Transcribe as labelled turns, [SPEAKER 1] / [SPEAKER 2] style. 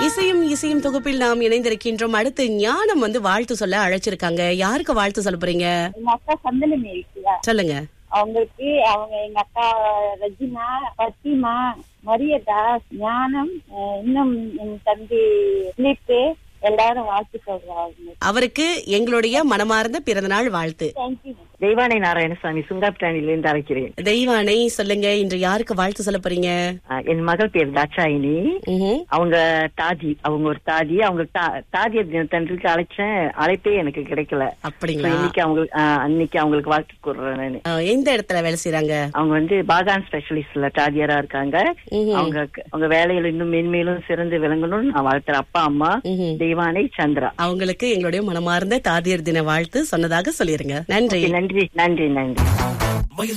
[SPEAKER 1] இசையும் இசையும் தொகுப்பில் நாம் இணைந்திருக்கின்றோம் அடுத்து ஞானம் வந்து வாழ்த்து சொல்ல அழைச்சிருக்காங்க யாருக்கு வாழ்த்து சொல்ல போறீங்க
[SPEAKER 2] எங்க அக்கா சந்தனமே இருக்குல்ல
[SPEAKER 1] சொல்லுங்க
[SPEAKER 2] அவங்களுக்கு அவங்க எங்க அக்கா ரஜினா பத்திமா மரியதாஸ் ஞானம் அஹ் இன்னும் என் தம்பி பிலிப்பு எல்லாரும் வாழ்த்து சொல்றாங்க
[SPEAKER 1] அவருக்கு எங்களுடைய மனமார்ந்த பிறந்தநாள் வாழ்த்து
[SPEAKER 2] தேங்க்யூ
[SPEAKER 3] தெய்வானை நாராயணசாமி சுங்காப்டானிலிருந்து அழைக்கிறேன்
[SPEAKER 1] தெய்வானை சொல்லுங்க இன்று யாருக்கு வாழ்த்து சொல்ல போறீங்க
[SPEAKER 3] ஆஹ் என் மகள் பேர் தாட்சாயினி
[SPEAKER 1] ம்ஹும்.
[SPEAKER 3] அவங்க தாதி அவங்க ஒரு தாதி அவங்க தா- தாதியர் தினத்தன்றைக்கு அழைச்சேன் அழைப்பே எனக்கு கிடைக்கல So,
[SPEAKER 1] அப்படிங்களா
[SPEAKER 3] இன்னைக்கு அவங்களுக்கு ஆஹ் அன்னைக்கு அவங்களுக்கு வாழ்த்து கூறுறேன் நானு
[SPEAKER 1] அஹ், எந்த இடத்துல வேலை செய்யறாங்க
[SPEAKER 3] அவங்க வந்து பாகான் ஸ்பெஷலிஸ்ட்ல தாதியரா இருக்காங்க
[SPEAKER 1] ம்ஹும்.
[SPEAKER 3] அவங்க அவங்க வேலையில இன்னும் மென்மேலும் சிறந்து விளங்கணும்னு நான் வாழ்த்துறேன் அப்பா அம்மா
[SPEAKER 1] ம்ஹும்.
[SPEAKER 3] தெய்வானை சந்திரா
[SPEAKER 1] அவங்களுக்கு எங்களுடைய மனமார்ந்த தாதியர் தின வாழ்த்து சொன்னதாக சொல்லிருங்க நன்றி
[SPEAKER 3] நன்றி நன்றி நன்றி